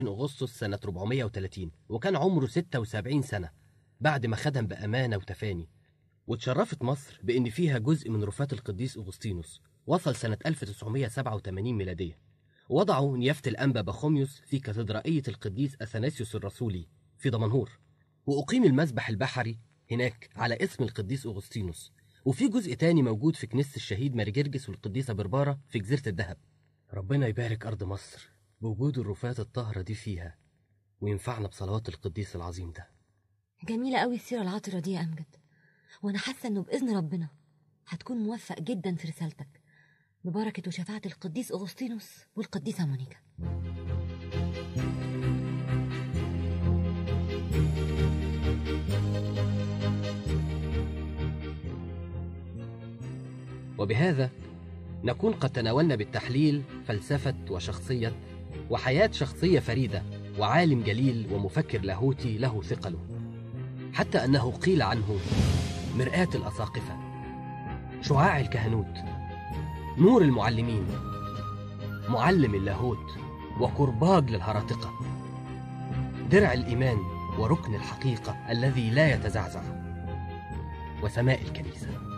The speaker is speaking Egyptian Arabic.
أغسطس سنة 430 وكان عمره 76 سنة بعد ما خدم بأمانة وتفاني واتشرفت مصر بإن فيها جزء من رفات القديس أغسطينوس وصل سنة 1987 ميلادية وضعوا نيافة الأنبا بخوميوس في كاتدرائية القديس أثناسيوس الرسولي في دمنهور وأقيم المذبح البحري هناك على اسم القديس أغسطينوس وفي جزء تاني موجود في كنيسة الشهيد ماري جرجس والقديسة بربارة في جزيرة الذهب ربنا يبارك أرض مصر بوجود الرفات الطاهرة دي فيها وينفعنا بصلوات القديس العظيم ده جميلة قوي السيرة العطرة دي يا أمجد وأنا حاسة إنه بإذن ربنا هتكون موفق جدا في رسالتك ببركة وشفاعة القديس أغسطينوس والقديسة مونيكا وبهذا نكون قد تناولنا بالتحليل فلسفة وشخصية وحياة شخصية فريدة وعالم جليل ومفكر لاهوتي له ثقله حتى أنه قيل عنه مرآة الأساقفة شعاع الكهنوت نور المعلمين معلم اللاهوت وكرباج للهراطقة درع الإيمان وركن الحقيقة الذي لا يتزعزع وسماء الكنيسه